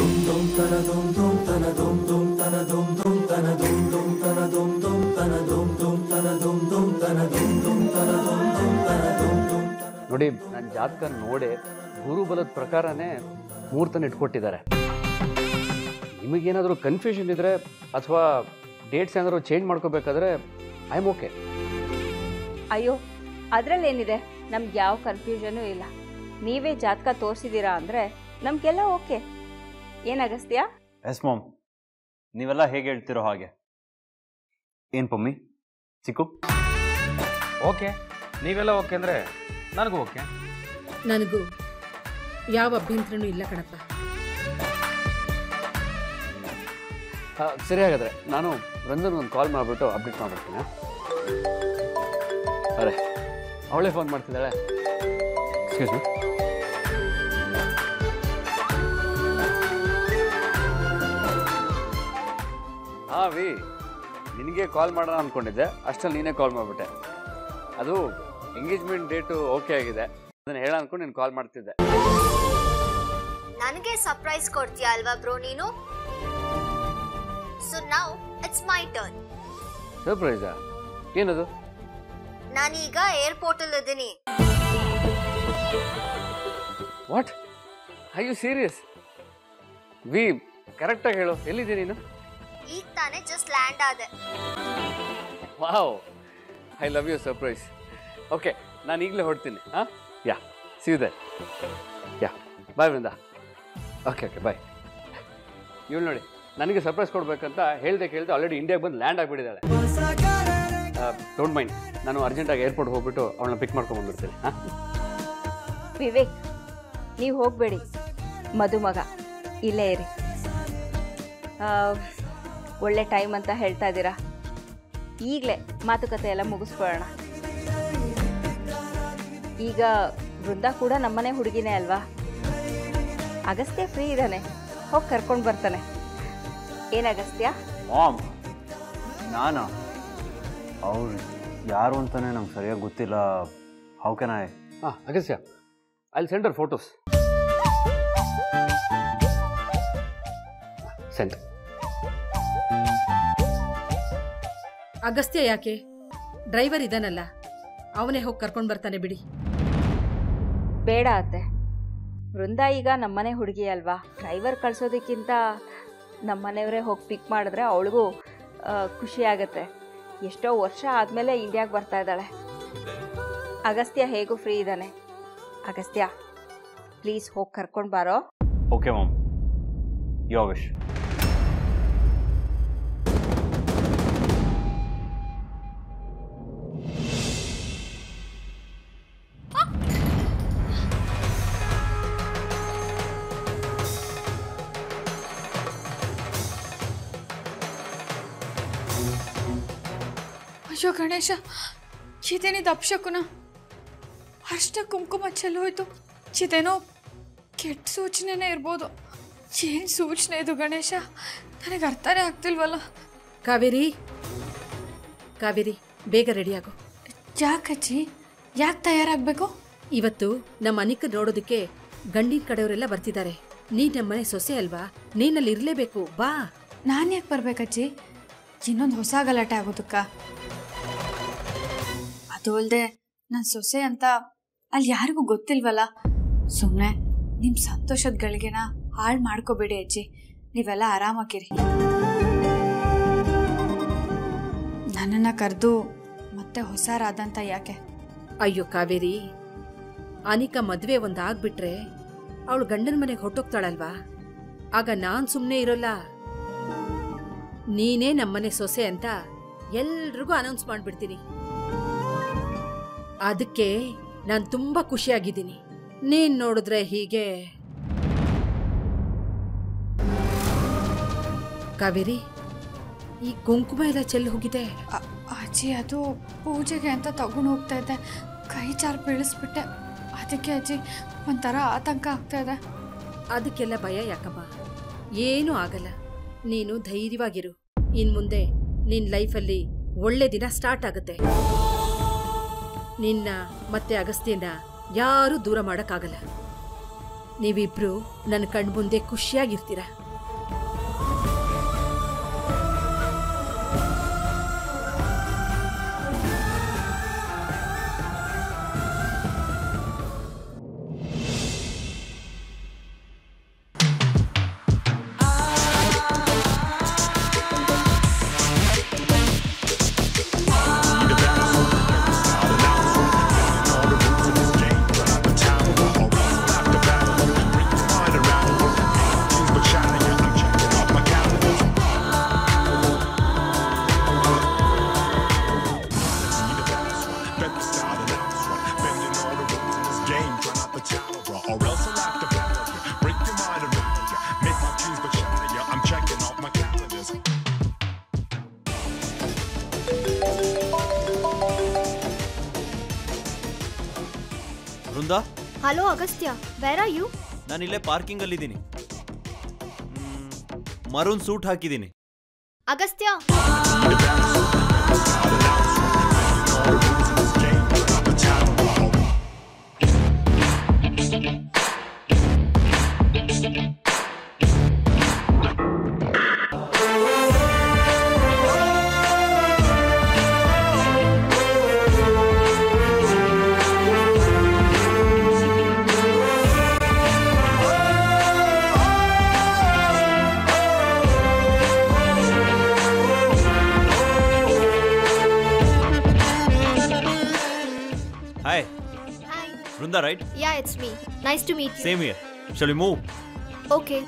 ನೋಡಿ ನನ್ನ ಜಾತಕ ನೋಡೆ ಗುರುಬಲದ ಪ್ರಕಾರನೇ ಮುಹೂರ್ತನ ಇಟ್ಕೊಟ್ಟಿದ್ದಾರೆ ನಿಮಗೇನಾದರೂ ಕನ್ಫ್ಯೂಷನ್ ಇದ್ದರೆ ಅಥವಾ ಡೇಟ್ಸ್ ಏನಾದರೂ ಚೇಂಜ್ ಮಾಡ್ಕೋಬೇಕಾದ್ರೆ ಐ ಆಮ್ ಓಕೆ ಅಯ್ಯೋ ಅದರಲ್ಲೇನಿದೆ ನಮ್ಗೆ ಯಾವ ಕನ್ಫ್ಯೂಷನೂ ಇಲ್ಲ ನೀವೇ ಜಾತಕ ತೋರಿಸಿದ್ದೀರಾ ಅಂದರೆ ನಮಗೆಲ್ಲ ಓಕೆ ಏನಾಗಸ್ತ್ಯಾ ಎಸ್ ಮಾಮ್ ನೀವೆಲ್ಲ ಹೇಗೆ ಹೇಳ್ತಿರೋ ಹಾಗೆ ಏನು ಪಮ್ಮಿ ಚಿಕ್ಕು ಓಕೆ ನೀವೆಲ್ಲ ಓಕೆ ಅಂದರೆ ನನಗೂ ಓಕೆ ನನಗೂ ಯಾವ ಅಭ್ಯಂತರನೂ ಇಲ್ಲ ಕಣಪ್ಪ ಸರಿ ಹಾಗಾದರೆ ನಾನು ರಂಜನ್ ಒಂದು ಕಾಲ್ ಮಾಡಿಬಿಟ್ಟು ಅಪ್ಡೇಟ್ ಮಾಡ್ಬಿಡ್ತೀನಿ ಅರೆ ಅವಳೇ ಫೋನ್ ಮಾಡ್ತಿದ್ದಾಳೆ ಎಕ್ಸ್ಕ್ಯೂಸ್ ಮಿ ಹಾಂ ವಿ ನಿನಗೆ ಕಾಲ್ ಮಾಡೋಣ ಅಂದ್ಕೊಂಡಿದ್ದೆ ಅಷ್ಟರಲ್ಲಿ ನೀನೇ ಕಾಲ್ ಮಾಡಿಬಿಟ್ಟೆ ಅದು ಎಂಗೇಜ್ಮೆಂಟ್ ಡೇಟು ಓಕೆ ಆಗಿದೆ ಅದನ್ನು ಹೇಳ ಅಂದ್ಕೊಂಡು ನೀನು ಕಾಲ್ ಮಾಡ್ತಿದ್ದೆ ನನಗೆ ಸರ್ಪ್ರೈಸ್ ಕೊಡ್ತೀಯ ಅಲ್ವಾ ಬ್ರೋ ನೀನು so now it's my turn ಸರ್ಪ್ರೈಸಾ ಏನದು ನಾನೀಗ ಏರ್ಪೋರ್ಟ್ ಅಲ್ಲಿ ಇದ್ದೀನಿ ವಾಟ್ ಐ ಯು ಸೀರಿಯಸ್ ವಿ ಕರೆಕ್ಟಾಗಿ ಹೇಳು ಎಲ್ಲಿದೆ ನೀನು ಈಗ ತಾನೇ ಜಸ್ಟ್ ಲ್ಯಾಂಡ್ ಆದೆ wow I love you surprise okay ನಾನು ಈಗಲೇ ಹೊಡ್ತೀನಿ ಹಾಂ ಯಾ ಸಿದೆ yeah bye Brinda okay okay bye ಇವಳು ನೋಡಿ ನನಗೆ ಸರ್ಪ್ರೈಸ್ ಕೊಡ್ಬೇಕಂತ ಹೇಳ್ದೆ ಕೇಳ್ದೆ ಆಲ್ರೆಡಿ ಇಂಡಿಯಾಗೆ ಬಂದು ಲ್ಯಾಂಡ್ ಆಗಿಬಿಟ್ಟಿದ್ದಾಳೆ ಡೋಂಟ್ ಮೈಂಡ್ ನಾನು ಅರ್ಜೆಂಟಾಗಿ ಏರ್ಪೋರ್ಟ್ ಹೋಗ್ಬಿಟ್ಟು ಅವಳನ್ನ ಪಿಕ್ ಮಾಡ್ಕೊಂಡು ಬಂದ್ಬಿಡ್ತೀನಿ ಹಾಂ ವಿವೇಕ್ ನೀವು ಹೋಗಬೇಡಿ ಮದುಮಗ ಇಲ್ಲೇ ಇರಿ ಆ, ಒಳ್ಳೆ ಟೈಮ್ ಅಂತ ಹೇಳ್ತಾ ಇದ್ದೀರಾ ಈಗಲೇ ಮಾತುಕತೆ ಎಲ್ಲ ಮುಗಿಸ್ಕೊಳ್ಳೋಣ ಈಗ ವೃಂದ ಕೂಡ ನಮ್ಮನೆ ಹುಡುಗಿನೇ ಅಲ್ವಾ ಅಗಸ್ತ್ಯ ಫ್ರೀ ಇದ್ದಾನೆ ಹೋಗಿ ಕರ್ಕೊಂಡು ಬರ್ತಾನೆ ಏನು ಅಗಸ್ತ್ಯ ಮಾಮ್ ನಾನಾ ಅವ್ರು ಯಾರು ಅಂತಾನೆ ನಮ್ಗೆ ಸರಿಯಾಗಿ ಗೊತ್ತಿಲ್ಲ ಹೌ ಕೆನ್ ಐ ಹಾಂ ಅಗಸ್ಯ ಅಲ್ಲಿ ಸೆಂಡರ್ ಫೋಟೋಸ್ ಸೆಂಟ್ ಅಗಸ್ತ್ಯ ಯಾಕೆ ಡ್ರೈವರ್ ಇದಾನಲ್ಲ ಅವನೇ ಹೋಗಿ ಕರ್ಕೊಂಡು ಬರ್ತಾನೆ ಬಿಡಿ ಬೇಡ ಅತ್ತೆ ವೃಂದ ಈಗ ನಮ್ಮನೆ ಹುಡುಗಿ ಅಲ್ವಾ ಡ್ರೈವರ್ ಕಳ್ಸೋದಕ್ಕಿಂತ ನಮ್ಮನೆಯವರೇ ಹೋಗಿ ಪಿಕ್ ಮಾಡಿದ್ರೆ ಅವಳಿಗೂ ಖುಷಿ ಆಗತ್ತೆ ಎಷ್ಟೋ ವರ್ಷ ಆದಮೇಲೆ ಇಂಡಿಯಾಗೆ ಬರ್ತಾ ಇದ್ದಾಳೆ ಅಗಸ್ತ್ಯ ಹೇಗೂ ಫ್ರೀ ಇದ್ದಾನೆ ಅಗಸ್ತ್ಯ ಪ್ಲೀಸ್ ಹೋಗಿ ಕರ್ಕೊಂಡು ಬಾರೋ ಓಕೆ ಮಾಮ್ ಯೋ ವಿಶ್ ಅಯ್ಯೋ ಗಣೇಶ ಇದೇನಿದು ಅಪ್ಶಕುನ ಅಷ್ಟ ಕುಂಕುಮ ಚೆಲ್ಲೋಯ್ತು ಇದೇನೋ ಕೆಟ್ಟ ಸೂಚನೆನೇ ಇರ್ಬೋದು ಏನು ಸೂಚನೆ ಇದು ಗಣೇಶ ನನಗೆ ಅರ್ಥನೇ ಆಗ್ತಿಲ್ವಲ್ಲ ಕಾವೇರಿ ಕಾವೇರಿ ಬೇಗ ರೆಡಿಯಾಗು ಯಾಕಜ್ಜಿ ಯಾಕೆ ತಯಾರಾಗಬೇಕು ಇವತ್ತು ನಮ್ಮ ಅನಿಕ ನೋಡೋದಕ್ಕೆ ಗಂಡಿನ ಕಡೆಯವರೆಲ್ಲ ಬರ್ತಿದ್ದಾರೆ ನೀನ್ ನಮ್ಮನೆ ಸೊಸೆ ಅಲ್ವಾ ನೀನಲ್ಲಿ ಇರ್ಲೇಬೇಕು ಬಾ ನಾನು ಯಾಕೆ ಬರ್ಬೇಕಜ್ಜಿ ಇನ್ನೊಂದು ಹೊಸ ಗಲಾಟೆ ಆಗೋದಕ್ಕ ಅದು ಅಲ್ಲದೆ ನನ್ನ ಸೊಸೆ ಅಂತ ಅಲ್ಲಿ ಯಾರಿಗೂ ಗೊತ್ತಿಲ್ವಲ್ಲ ಸುಮ್ಮನೆ ನಿಮ್ಮ ಸಂತೋಷದ ಗಳಿಗೆನ ಹಾಳು ಮಾಡ್ಕೋಬೇಡಿ ಅಜ್ಜಿ ನೀವೆಲ್ಲ ಆರಾಮಾಗಿರಿ ನನ್ನನ್ನು ಕರೆದು ಮತ್ತೆ ಹೊಸ ರಾದಂತ ಯಾಕೆ ಅಯ್ಯೋ ಕಾವೇರಿ ಅನಿಕಾ ಮದ್ವೆ ಒಂದ್ ಆಗ್ಬಿಟ್ರೆ ಅವಳು ಗಂಡನ ಮನೆಗೆ ಹೊಟ್ಟೋಗ್ತಾಳಲ್ವಾ ಆಗ ನಾನ್ ಸುಮ್ನೆ ಇರೋಲ್ಲ ನೀನೇ ನಮ್ಮನೆ ಸೊಸೆ ಅಂತ ಎಲ್ರಿಗೂ ಅನೌನ್ಸ್ ಮಾಡ್ಬಿಡ್ತೀನಿ ಅದಕ್ಕೆ ನಾನ್ ತುಂಬಾ ಖುಷಿಯಾಗಿದ್ದೀನಿ ನೀನ್ ನೋಡಿದ್ರೆ ಹೀಗೆ ಕಾವೇರಿ ಈ ಕುಂಕುಮ ಎಲ್ಲ ಚೆಲ್ಲಿ ಹೋಗಿದೆ ಅ- ಅಜ್ಜಿ ಅದು ಪೂಜೆಗೆ ಅಂತ ತಗೊಂಡು ಹೋಗ್ತಾ ಇದ್ದೆ ಕೈ ಜಾರ್ ಬೀಳಿಸ್ಬಿಟ್ಟೆ ಅದಕ್ಕೆ ಅಜ್ಜಿ ಒಂಥರ ಆತಂಕ ಆಗ್ತಾ ಇದೆ ಅದಕ್ಕೆಲ್ಲ ಭಯ ಯಾಕಮ್ಮ ಏನೂ ಆಗಲ್ಲ ನೀನು ಧೈರ್ಯವಾಗಿರು ಇನ್ ಮುಂದೆ ನಿನ್ ಲೈಫಲ್ಲಿ ಒಳ್ಳೆ ದಿನ ಸ್ಟಾರ್ಟ್ ಆಗುತ್ತೆ ನಿನ್ನ ಮತ್ತೆ ಅಗಸ್ತ್ಯನ ಯಾರೂ ದೂರ ಮಾಡಕ್ಕಾಗಲ್ಲ ನೀವಿಬ್ರು ನನ್ನ ಕಣ್ಮುಂದೆ ಖುಷಿಯಾಗಿರ್ತೀರ Or else I'll have to battle you. Break your mind around you. Make my dreams but shatter you. I'm checking off my calendars. Vrinda hello Agastya where are you ನಾನು ಇಲ್ಲೇ ಪಾರ್ಕಿಂಗಲ್ಲಿದ್ದೀನಿ ಮರೂನ್ ಸೂಟ್ ಹಾಕಿದ್ದೀನಿ Agastya hi hi Vrinda right yeah it's me nice to meet you same here shall move okay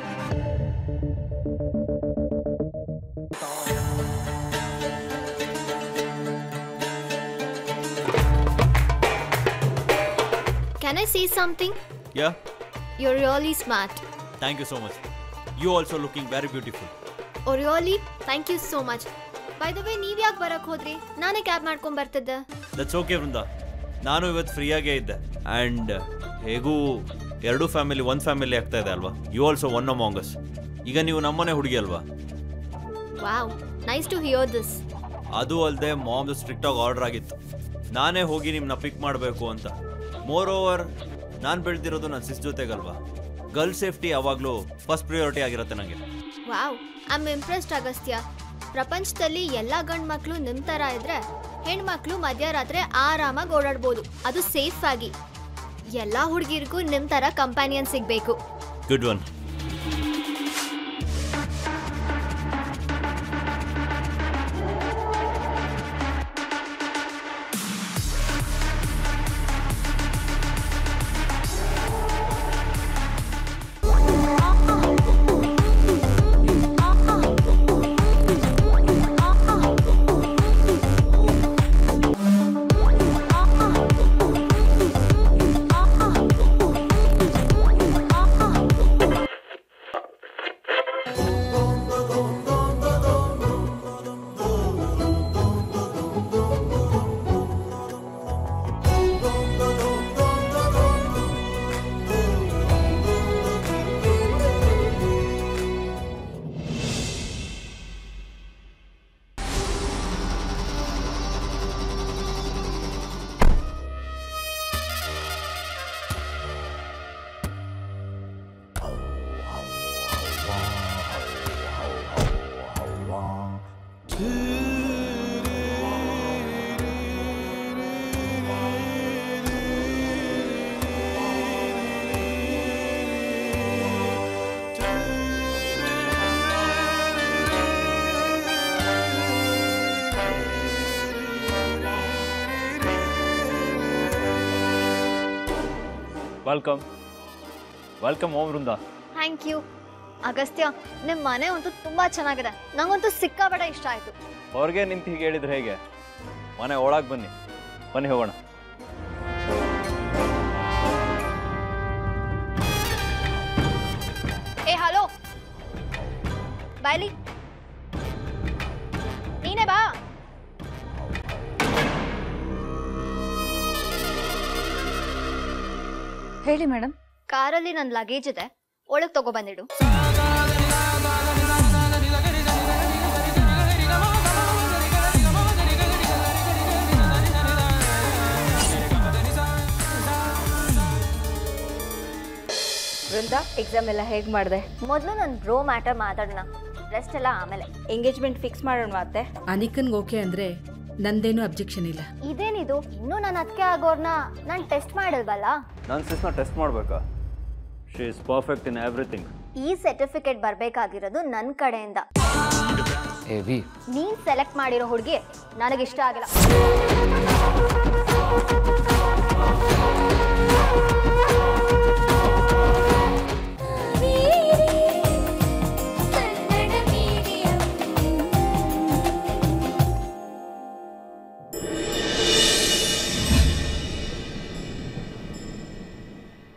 Can I say something? Yeah You're really smart. Thank you so much you also looking very beautiful Oh really? Thank you so much. By the way, ನೀವ್ ಯಾಕೆ ಬರಕ್ ಹೋದ್ರಿ ನಾನೇ cab ಮಾಡ್ಕೊಂಡ್ ಬರ್ತಿದ್ದೆ that's okay Vrinda ನಾನು ಇವತ್ತು ಫ್ರೀಯಾಗೇ ಇದ್ದೆ ಆ್ಯಂಡ್ ಹೇಗೂ ಎರಡೂ ಫ್ಯಾಮಿಲಿ ಒಂದು ಫ್ಯಾಮಿಲಿ ಆಗ್ತಾ ಇದೆ ಅಲ್ವಾ ಯು ಆಲ್ಸೋ ಒನ್ ಅಮಾಂಗಸ್ ಈಗ ನೀವು ನಮ್ಮನೆ ಹುಡುಗಿ ಅಲ್ವಾ wow nice to hear this ಅದು ಅಲ್ಲದೆ ಮಾಮ್ದು ಸ್ಟ್ರಿಕ್ಟಾಗಿ ಆರ್ಡರ್ ಆಗಿತ್ತು ನಾನೇ ಹೋಗಿ ನಿಮ್ಮನ್ನ ಪಿಕ್ ಮಾಡಬೇಕು ಅಂತ ಮೋರ್ ಓವರ್ ನಾನು ಬೆಳೆದಿರೋದು ನನ್ನ ಸಿಸ್ ಜೊತೆಗಲ್ವಾ ಗರ್ಲ್ ಸೇಫ್ಟಿ ಯಾವಾಗಲೂ ಫಸ್ಟ್ ಪ್ರಿಯಾರಿಟಿ ಆಗಿರುತ್ತೆ ನನಗೆ wow I am impressed Agastya ಪ್ರಪಂಚದಲ್ಲಿ ಎಲ್ಲ ಗಂಡು ಮಕ್ಕಳು ನಿಮ್ಮ ಥರ ಇದ್ರೆ ಹೆಣ್ಮಕ್ಳು ಮಧ್ಯರಾತ್ರಿ ಆರಾಮಾಗಿ ಓಡಾಡ್ಬೋದು ಅದು ಸೇಫ್ ಆಗಿ ಎಲ್ಲ ಹುಡುಗಿರಿಗೂ ನಿಮ್ಮ ಥರ ಕಂಪ್ಯಾನಿಯನ್ ಸಿಗಬೇಕು ಗುಡ್ ಒನ್ ವೆಲ್ಕಮ್ ವೆಲ್ಕಮ್ ಓಂ ವೃಂದ ಥ್ಯಾಂಕ್ ಯು ಅಗಸ್ತ್ಯ ನಿಮ್ಮ ಮನೆ ಅಂತೂ ತುಂಬ ಚೆನ್ನಾಗಿದೆ ನಂಗಂತೂ ಸಿಕ್ಕಾಪಟ್ಟೆ ಇಷ್ಟ ಆಯಿತು ಹೊರಗೆ ನಿಂತು ಹೀಗೆ ಹೇಳಿದ್ರೆ ಹೇಗೆ ಮನೆ ಒಳಗೆ ಬನ್ನಿ ಬನ್ನಿ ಹೋಗೋಣ ಏ ಹಲೋ ಬಾಯ್ಲಿ ನೀನೇ ಬಾ ಹೇಳಿ ಮೇಡಮ್ ಕಾರಲ್ಲಿ ನನ್ನ ಲಗೇಜ್ ಇದೆ ಒಳಗೆ ತಗೊಬಂದಿಡು ವೃಂದ ಎಕ್ಸಾಮ್ ಎಲ್ಲ ಹೇಗೆ ಮಾಡಿದೆ ಮೊದಲು ನನ್ನ ಬ್ರೋ ಮ್ಯಾಟರ್ ಮಾತಾಡೋಣ ರೆಸ್ಟ್ ಎಲ್ಲ ಆಮೇಲೆ ಎಂಗೇಜ್ಮೆಂಟ್ ಫಿಕ್ಸ್ ಮಾಡೋಣ ಮತ್ತೆ ಅನಿಕನ್ಗೆ ಓಕೆ ಅಂದರೆ ನಂದೇನು ಅಬ್ಜೆಕ್ಷನ್ ಇಲ್ಲ ಇದೇನಿದು ಇನ್ನೂ ನನ್ನ ಅದಕ್ಕೆ ಆಗೋರ್ನ ನಾನು ಟೆಸ್ಟ್ ಮಾಡಿಲ್ವಲ್ಲ ನನ್ನ ಸಿಸ್ನ ಟೆಸ್ಟ್ ಮಾಡಬೇಕಾ she is perfect in everything ಈ ಸರ್ಟಿಫಿಕೇಟ್ ಬರಬೇಕಾಗಿರೋದು ನನ್ನ ಕಡೆಯಿಂದ ಏ ವಿ ನೀನ್ ಸೆಲೆಕ್ಟ್ ಮಾಡಿರೋ ಹುಡುಗಿ ನನಗಿಷ್ಟ ಆಗಿಲ್ಲ